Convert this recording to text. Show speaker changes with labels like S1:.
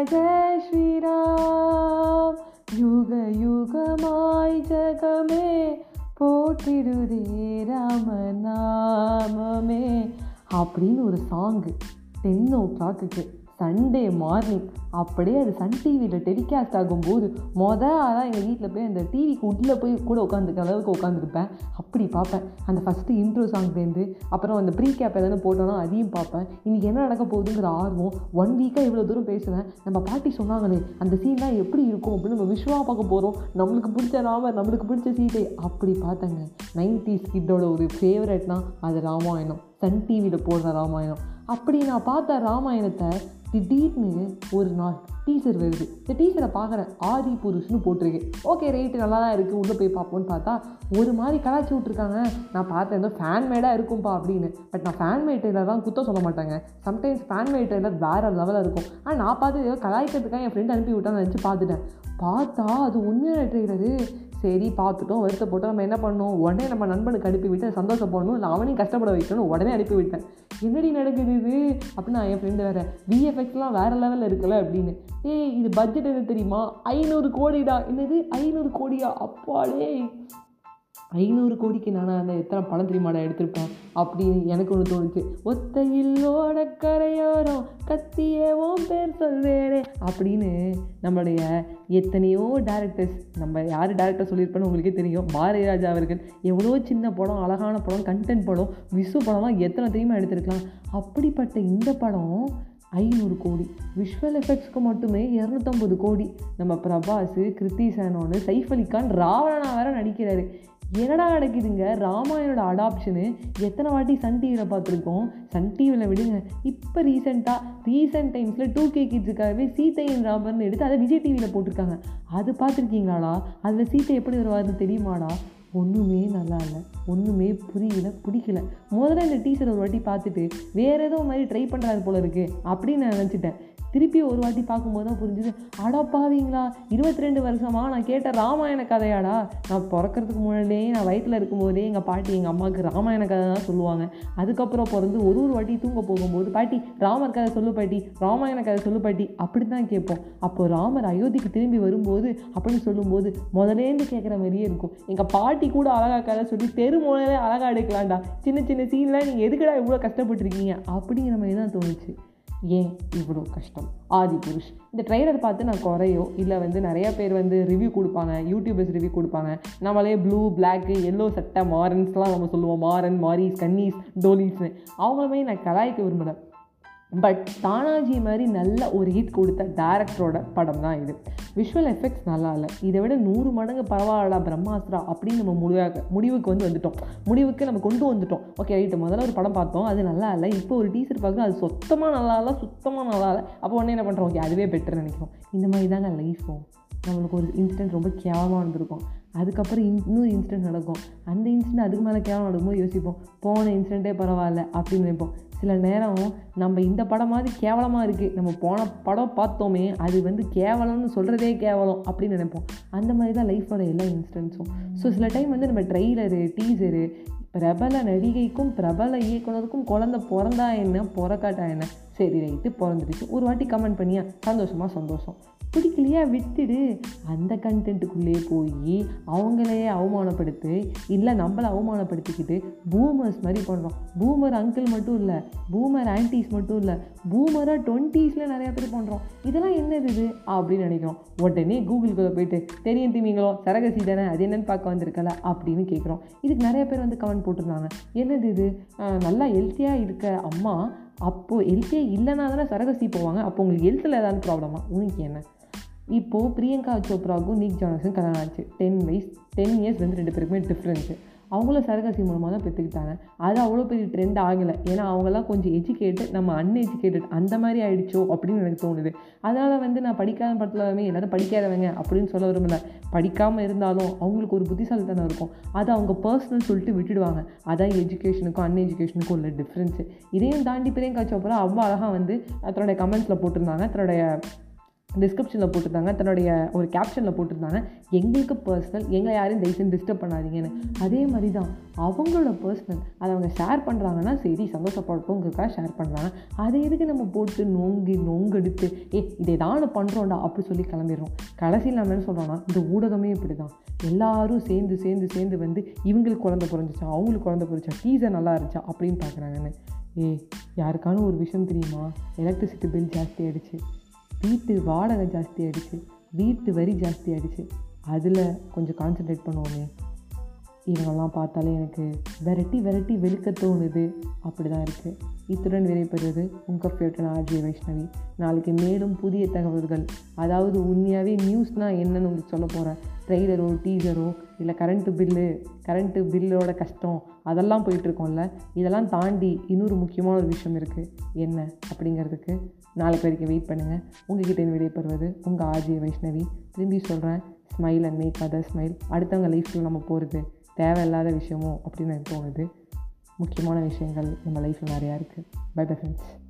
S1: ஜெய் ஸ்ரீராம் யுக யுகமாய் ஜகமே போற்றிடுதே ராம நாமமே அப்படின்னு ஒரு சாங்கு டென் ஓ கிளாக்குக்கு சண்டே மார்னிங் அப்படியே அது சன் டிவியில் டெலிகாஸ்ட் ஆகும்போது மொதல் ஆளாக எங்கள் வீட்டில் போய் அந்த டிவிக்கு உள்ளே போய் கூட உட்காந்துருக்க அளவுக்கு உட்காந்துருப்பேன் அப்படி பார்ப்பேன் அந்த ஃபஸ்ட்டு இன்ட்ரோ சாங்லேருந்து அப்புறம் அந்த ப்ரீ கேப் எதனா போட்டோன்னா அதையும் பார்ப்பேன் இன்றைக்கி என்ன நடக்க போகுதுங்கிற ஆர்வம் ஒன் வீக்காக இவ்வளோ தூரம் பேசுவேன் நம்ம பாட்டி சொன்னாங்களே அந்த சீன்லாம் எப்படி இருக்கும் அப்படின்னு நம்ம விஷுவலாக பார்க்க போகிறோம் நம்மளுக்கு பிடிச்ச ராமர் நம்மளுக்கு பிடிச்ச சீதை அப்படி பார்த்தேங்க நைன்டிஸ் கிட்டோட ஒரு ஃபேவரட்னா அது ராமாயணம் சன் டிவியில் போடுற ராமாயணம் அப்படி நான் பார்த்த ராமாயணத்தை திடீர்னு ஒரு நாள் டீசர் வருது இந்த டீசரை பார்க்குறேன் ஆதி புருஷ்னு போட்டிருக்கு ஓகே ரேட்டு நல்லா தான் இருக்குது உள்ளே போய் பார்ப்போம்னு பார்த்தா ஒரு மாதிரி கலாச்சி விட்ருக்காங்க நான் பார்த்தேன் ஏதோ ஃபேன் மேடாக இருக்கும்ப்பா அப்படின்னு பட் நான் ஃபேன் மேட் ட்ரெயிலர் தான் குத்தம் சொல்ல மாட்டாங்க சம்டைம்ஸ் ஃபேன் மேட் ட்ரெயிலர் வேறு லெவலில் இருக்கும் ஆனால் நான் பார்த்து ஏதோ கலாய்க்கிறதுக்காக என் ஃப்ரெண்ட் அனுப்பி விட்டான்னு நினச்சி பார்த்துட்டேன் பார்த்தா அது உண்மையான ட்ரெய்லரு சரி பார்த்துட்டோம் வருத்தப்பட்டோம் நம்ம என்ன பண்ணோம் உடனே நம்ம நண்பனுக்கு அனுப்பி விட்டு சந்தோஷப்படணும் இல்லை அவனையும் கஷ்டப்பட வைக்கணும் உடனே அனுப்பி விட்டேன் என்னடி நடக்குது இது அப்படின்னு என் ஃப்ரெண்டு வேறு விஎஃப்எக்ஸ்லாம் வேறு லெவலில் இருக்குல்ல அப்படின்னு ஏய் இது பட்ஜெட் என்ன தெரியுமா ஐநூறு கோடிடா என்னது ஐநூறு கோடியா அப்பாடே ஐநூறு கோடிக்கு நானாக இருந்தால் எத்தனை பணம் தெரியுமாடா எடுத்திருப்பேன் அப்படின்னு எனக்கு ஒன்று தோணுச்சு ஒத்தையில்லோட கரையோரம் கத்தியேவோம் பேர் சொல்வேனே அப்படின்னு நம்மளுடைய எத்தனையோ டேரக்டர்ஸ் நம்ம யார் டேரக்டர் சொல்லியிருப்பேன்னு உங்களுக்கே தெரியும் பாரதி ராஜா அவர்கள் எவ்வளோ சின்ன படம் அழகான படம் கண்டென்ட் படம் விசு படம்லாம் எத்தனை தெரியுமா எடுத்திருக்கலாம் அப்படிப்பட்ட இந்த படம் ஐநூறு கோடி விஷுவல் எஃபெக்ட்ஸ்க்கு மட்டுமே இரநூத்தம்பது கோடி நம்ம பிரபாஸ் கிருத்தி சேனோன்னு சைஃப் அலி கான் ராவணனா வேற நடிக்கிறாரு என்னடா நடக்குதுங்க ராமாயணோட அடாப்ஷனு எத்தனை வாட்டி சன் டிவியில் பார்த்துருக்கோம் சன் டிவியில் விடுங்க இப்போ ரீசெண்டாக ரீசெண்ட் டைம்ஸில் டூ கே கிட்ஸுக்காகவே சீத்தையின் ராமர்னு எடுத்து அதை விஜய் டிவியில் போட்டிருக்காங்க அது பார்த்துருக்கீங்களாடா அதில் சீத்தை எப்படி வருவாருன்னு தெரியுமாடா ஒன்றுமே நல்லா இல்லை ஒன்றுமே புரியல பிடிக்கல முதல்ல இந்த டீச்சர் ஒரு வாட்டி பார்த்துட்டு வேறு ஏதோ மாதிரி ட்ரை பண்ணுறாரு போல இருக்கு அப்படின்னு நான் நினச்சிட்டேன் திருப்பி ஒரு வாட்டி பார்க்கும்போது தான் புரிஞ்சுது அடப்பாவீங்களா இருபத்தி ரெண்டு வருஷமா நான் கேட்ட ராமாயண கதையாடா நான் பிறக்கிறதுக்கு முன்னாடியே நான் வயிற்றில் இருக்கும்போதே எங்கள் பாட்டி எங்கள் அம்மாவுக்கு ராமாயண கதை தான் சொல்லுவாங்க அதுக்கப்புறம் பிறந்து ஒரு ஒரு வாட்டி தூங்க போகும்போது பாட்டி ராமர் கதை சொல்லு பாட்டி ராமாயண கதை சொல்லு பாட்டி அப்படி தான் கேட்போம் அப்போ ராமர் அயோத்திக்கு திரும்பி வரும்போது அப்படின்னு சொல்லும்போது முதலேருந்து கேட்குற மாதிரியே இருக்கும் எங்கள் பாட்டி கூட அழகா கதை சொல்லி தெரு மூலையிலே அழகாக எடுக்கலாம்டா சின்ன சின்ன சீன்லாம் நீங்கள் எதுக்குடா இவ்வளோ கஷ்டப்பட்டுருக்கீங்க அப்படிங்கிற மாதிரி தான் தோணுச்சு ஏன் இவ்வளோ கஷ்டம் ஆதி புருஷ் இந்த ட்ரெய்லர் பார்த்து நான் குறையோ இல்லை வந்து நிறைய பேர் வந்து ரிவ்யூ கொடுப்பாங்க யூடியூபர்ஸ் ரிவ்யூ கொடுப்பாங்க நம்மளே ப்ளூ பிளாக்கு எல்லோ சட்டை மாரன்ஸ்லாம் நம்ம சொல்லுவோம் மாரன் மாரிஸ் கன்னீஸ் டோலிஸ்னு அவங்கள மாதிரி நான் கலாய்க்க விரும்பலை பட் தானாஜி மாதிரி நல்ல ஒரு ஹிட் கொடுத்த டேரக்டரோட படம் தான் இது விஷுவல் எஃபெக்ட்ஸ் நல்லா இல்லை இதை விட நூறு மடங்கு பரவாயில்லடா பிரம்மாஸ்திரா அப்படின்னு நம்ம முடிவாக முடிவுக்கு வந்து வந்துட்டோம் முடிவுக்கு நம்ம கொண்டு வந்துட்டோம் ஓகே ரைட்டு முதல்ல ஒரு படம் பார்த்தோம் அது நல்லா இல்லை இப்போ ஒரு டீசர் பார்க்குறோம் அது சுத்தமாக நல்லா இல்லை சுத்தமாக நல்லா இல்லை அப்போ உடனே என்ன பண்ணுறோம் ஓகே அதுவே பெட்டர் நினைக்கிறோம் இந்த மாதிரி தாங்க லைஃபும் நம்மளுக்கு ஒரு இன்சிடென்ட் ரொம்ப கேவலமாக இருந்திருக்கும் அதுக்கப்புறம் இன் இன்னொரு இன்சிடென்ட் நடக்கும் அந்த இன்சிடென்ட் அதுக்கு மேலே கேவலம் நடக்கும்போது யோசிப்போம் போன இன்சிடென்ட்டே பரவாயில்ல அப்படின்னு நினைப்போம் சில நேரம் நம்ம இந்த படம் மாதிரி கேவலமாக இருக்குது நம்ம போன படம் பார்த்தோமே அது வந்து கேவலம்னு சொல்கிறதே கேவலம் அப்படின்னு நினைப்போம் அந்த மாதிரி தான் லைஃபோட எல்லா இன்சிடென்ட்ஸும் ஸோ சில டைம் வந்து நம்ம ட்ரெய்லரு டீசரு பிரபல நடிகைக்கும் பிரபல இயக்குனருக்கும் குழந்த பிறந்தா என்ன பிறக்காட்டா என்ன சரி ரைட்டு பிறந்துடுச்சு ஒரு வாட்டி கமெண்ட் பண்ணியா சந்தோஷமாக சந்தோஷம் பிடிக்கலையா விட்டுடு அந்த கண்டென்ட்டுக்குள்ளேயே போய் அவங்களையே அவமானப்படுத்து இல்லை நம்மளை அவமானப்படுத்திக்கிட்டு பூமர்ஸ் மாதிரி பண்ணுறோம் பூமர் அங்கிள் மட்டும் இல்லை பூமர் ஆன்டிஸ் மட்டும் இல்லை பூமராக டுவெண்ட்டீஸில் நிறையா பேர் பண்ணுறோம் இதெல்லாம் என்னது இது அப்படின்னு நினைக்கிறோம் உடனே கூகுளுக்குள்ளே போயிட்டு தெரியும் திமிங்களோ சரகசி தானே அது என்னன்னு பார்க்க வந்திருக்கல அப்படின்னு கேட்குறோம் இதுக்கு நிறைய பேர் வந்து கமெண்ட் போட்டிருந்தாங்க என்னது இது ஆஹ் நல்லா ஹெல்த்தியாக இருக்க அம்மா அப்போது ஹெல்த்தியே இல்லைனா தானே சரகசி போவாங்க அப்போ உங்களுக்கு ஹெல்த்தில் ஏதாவது ப்ராப்ளமா உனக்கு என்ன இப்போது பிரியங்கா சோப்ராவுக்கும் நிக் ஜானஸும் கல்யாணம் ஆச்சு டென் வயசு டென் இயர்ஸ் வந்து ரெண்டு பேருக்குமே டிஃப்ரென்ஸு அவங்களும் சரகசி மூலமாக தான் பெற்றுக்கிட்டாங்க அது அவ்வளோ பெரிய ட்ரெண்ட் ஆகலை ஏன்னா அவங்கெல்லாம் கொஞ்சம் எஜுகேட்டட் நம்ம அன்எஜுகேட்டட் அந்த மாதிரி ஆயிடுச்சோ அப்படின்னு எனக்கு தோணுது அதனால் வந்து நான் படிக்காத படத்துலவே எல்லாரும் படிக்காதவங்க அப்படின்னு சொல்ல விரும்பல படிக்காமல் இருந்தாலும் அவங்களுக்கு ஒரு புத்திசாலித்தனம் இருக்கும் அதை அவங்க பர்சனல் சொல்லிட்டு விட்டுடுவாங்க அதான் எஜுகேஷனுக்கும் அன்எஜுகேஷனுக்கும் உள்ள டிஃப்ரென்ஸு இதையும் தாண்டி பிரியங்கா சோப்ரா அவ்வளோ அழகாக வந்து தன்னுடைய கமெண்ட்ஸில் போட்டிருந்தாங்க தன்னுடைய டிஸ்கிரிப்ஷனில் போட்டிருந்தாங்க தன்னுடைய ஒரு கேப்ஷனில் போட்டிருந்தாங்க எங்களுக்கு பர்சனல் எங்களை யாரையும் தயவுசெய்து டிஸ்டர்ப் பண்ணாதீங்கன்னு அதே மாதிரி தான் அவங்களோட பர்சனல் அதை அவங்க ஷேர் பண்ணுறாங்கன்னா சரி சந்தோஷப்படட்டும்ங்கிறதுக்காக ஷேர் பண்ணுறாங்க அதை எதுக்கு நம்ம போட்டு நொங்கு நொங்கெடுத்து ஏ இதை தான் பண்ணுறோம்டா அப்படி சொல்லி கிளம்பிடுறோம் கடைசியில் நம்ம என்ன சொல்கிறோன்னா இந்த ஊடகமே இப்படி தான் எல்லாரும் சேர்ந்து சேர்ந்து சேர்ந்து வந்து இவங்களுக்கு குழந்த பிறந்துச்சா அவங்களுக்கு குழந்த பிறந்துச்சா டீசர் நல்லா இருந்துச்சா அப்படின்னு பார்க்குறாங்கன்னு ஏ யாருக்கான ஒரு விஷயம் தெரியுமா எலக்ட்ரிசிட்டி பில் ஜாஸ்தி ஆகிடுச்சு வீட்டு வாடகை ஜாஸ்தி ஆகிடுச்சு வீட்டு வரி ஜாஸ்தி ஆகிடுச்சு அதில் கொஞ்சம் கான்சென்ட்ரேட் பண்ணுவோமே இவங்கெல்லாம் பார்த்தாலே எனக்கு வெரைட்டி வெரைட்டி வெளுக்க தோணுது அப்படி தான் இருக்குது இத்துடன் விடைபெறுவது உங்கள் ஃபேவரட் ஆர்ஜி வைஷ்ணவி நாளைக்கு மேலும் புதிய தகவல்கள் அதாவது உண்மையாகவே நியூஸ்னால் என்னன்னு உங்களுக்கு சொல்ல போகிறேன் ட்ரெய்லரோ டீசரோ இல்லை கரண்ட்டு பில்லு கரண்ட்டு பில்லோட கஷ்டம் அதெல்லாம் போயிட்டுருக்கோம்ல இதெல்லாம் தாண்டி இன்னொரு முக்கியமான ஒரு விஷயம் இருக்குது என்ன அப்படிங்கிறதுக்கு நாளைக்கு வரைக்கும் வெயிட் பண்ணுங்கள் உங்ககிட்ட இருந்து விடைபெறுவது உங்கள் ஆர்ஜி வைஷ்ணவி திரும்பி சொல்கிறேன் smile and make other smile அடுத்தவங்க லைஃப்பில் நம்ம போகிறது தேவையில்லாத விஷயமோ அப்படின்னு எனக்கு தோணுது முக்கியமான விஷயங்கள் நம்ம லைஃப்பில் நிறையா இருக்குது பை பை ஃப்ரெண்ட்ஸ்